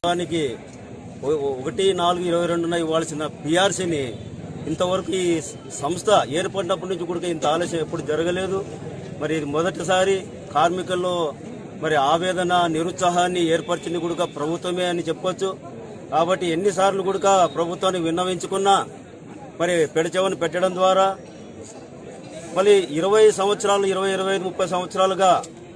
దానికి ఒ- ఒకటి నాలుగు ఇరవై రెండున ఇవ్వాల్సిన పిఆర్సీని ఇంతవరకు ఈ సంస్థ ఏర్పడినప్పటి నుంచి కూడా ఇంత ఆలస్యం ఎప్పుడు జరగలేదు మరి ఇది మొదటిసారి కార్మికుల్లో మరి ఆవేదన నిరుత్సాహాన్ని ఏర్పరిచింది కూడా ప్రభుత్వమే అని చెప్పొచ్చు కాబట్టి ఎన్నిసార్లు కూడా ప్రభుత్వాన్ని విన్నవించుకున్నా మరి పెడచెవని పెట్టడం ద్వారా మళ్ళీ ఇరవై సంవత్సరాలు ఇరవై ఇరవై ఐదు ముప్పై సంవత్సరాలుగా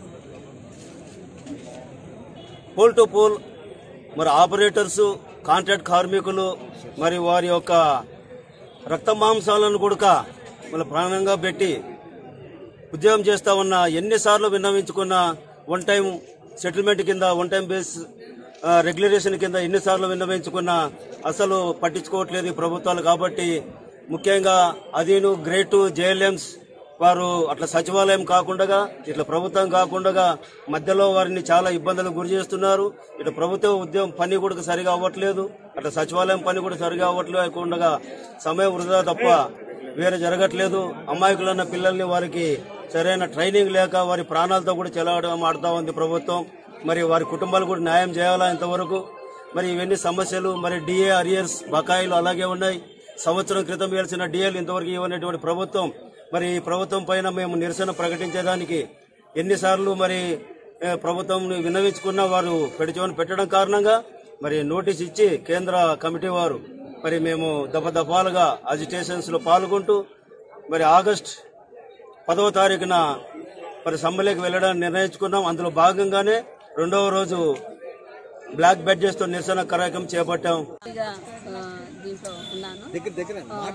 పోల్ టు పోల్ మరి ఆపరేటర్స్ కాంట్రాక్ట్ కార్మికులు మరి వారి యొక్క రక్త మాంసాలను కూడా మళ్ళీ ప్రాణంగా పెట్టి ఉద్యోగం చేస్తా ఉన్న ఎన్నిసార్లు విన్నవించుకున్న వన్ టైం సెటిల్మెంట్ కింద వన్ టైం బేస్ ఆ, రెగ్యులరేషన్ కింద ఎన్నిసార్లు విన్నవించుకున్నా అసలు పట్టించుకోవట్లేదు ఈ ప్రభుత్వాలు కాబట్టి ముఖ్యంగా అదీను గ్రేటు జేఎల్ఎంస్ వారు అట్లా సచివాలయం కాకుండా ఇట్లా ప్రభుత్వం కాకుండా మధ్యలో వారిని చాలా ఇబ్బందులకు గురి చేస్తున్నారు ఇట్లా ప్రభుత్వ ఉద్యోగం పని కూడా సరిగా అవ్వట్లేదు అట్లా సచివాలయం పని కూడా సరిగా అవ్వట్లేకుండా సమయం వృధా తప్ప వేరే జరగట్లేదు అమాయకులన్న పిల్లల్ని వారికి సరైన ట్రైనింగ్ లేక వారి ప్రాణాలతో కూడా చెలవడం ఆడుతా ఉంది ప్రభుత్వం మరి వారి కుటుంబాలు కూడా న్యాయం చేయాలా ఇంతవరకు మరి ఇవన్నీ సమస్యలు మరి డిఏ అరియర్స్ బకాయిలు అలాగే ఉన్నాయి సంవత్సరం క్రితం ఇవ్వాల్సిన డిఏలు ఇంతవరకు ఇవ్వనటువంటి ప్రభుత్వం మరి ఈ ప్రభుత్వం పైన మేము నిరసన ప్రకటించేదానికి ఎన్నిసార్లు మరి ఏ, ప్రభుత్వం విన్నవించుకున్న వారు పెడిచోని పెట్టడం కారణంగా మరి నోటీస్ ఇచ్చి కేంద్ర కమిటీ వారు మరి మేము దఫదఫాలుగా అజిటేషన్స్ లో పాల్గొంటూ మరి ఆగస్ట్ పదవ తారీఖున మరి సమ్మెలోకి వెళ్ళడానికి నిర్ణయించుకున్నాం అందులో భాగంగానే రెండవ రోజు బ్లాక్ బెడ్జెస్ తో నిరసన కార్యక్రమం చేపట్టాం ఇక ఆ, దీంట్లో ఉన్నాను ఆ,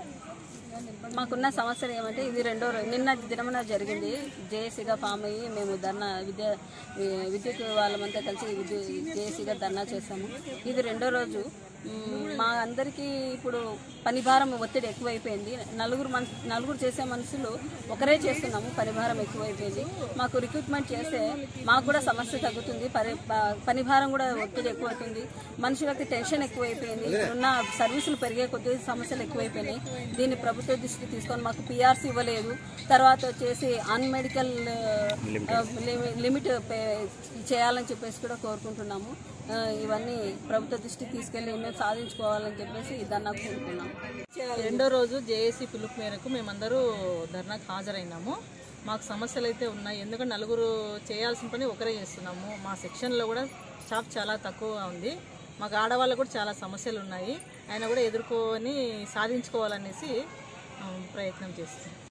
మాకున్న సమస్యలు ఏమంటే ఇది రెండో రోజు నిన్న దినమున జరిగింది జేఏసీగా ఫామ్ అయ్యి మేము ధర్నా విద్య వి- విద్యుత్ వాళ్ళమంతా కలిసి విద్యు జేఏసీగా ధర్నా చేశాము ఇది రెండో రోజు మ్, మా అందరికీ ఇప్పుడు పనిభారం ఒత్తిడి ఎక్కువైపోయింది నలుగురు మన నలుగురు చేసే మనుషులు ఒకరే చేస్తున్నాము పనిభారం ఎక్కువైపోయింది మాకు రిక్రూట్మెంట్ చేస్తే మాకు కూడా సమస్య తగ్గుతుంది పని ప- పనిభారం కూడా ఒత్తిడి ఎక్కువవుతుంది మనుషులకి టెన్షన్ ఎక్కువైపోయింది ఉన్న సర్వీసులు పెరిగే కొద్దీ సమస్యలు ఎక్కువైపోయినాయి దీన్ని ప్రభుత్వ దృష్టికి తీసుకొని మాకు పిఆర్సీ ఇవ్వలేదు తర్వాత వచ్చేసి అన్ మెడికల్ లిమిట్ పే- చేయాలని చెప్పేసి కూడా కోరుకుంటున్నాము ఆ, ఇవన్నీ ప్రభుత్వ దృష్టికి తీసుకెళ్లి మేము సాధించుకోవాలని చెప్పేసి దాన్ని కోరుకున్నాము రెండో రోజు జేఏసీ పిలుపు మేరకు మేమందరూ ధర్నాకు హాజరైనాము మాకు సమస్యలు అయితే ఉన్నాయి ఎందుకంటే నలుగురు చేయాల్సిన పని ఒకరే చేస్తున్నాము మా సెక్షన్లో కూడా స్టాఫ్ చాలా తక్కువగా ఉంది మాకు ఆడవాళ్ళకు కూడా చాలా సమస్యలు ఉన్నాయి ఆయన కూడా ఎదుర్కొని సాధించుకోవాలనేసి ఆ, ప్రయత్నం చేస్తున్నాం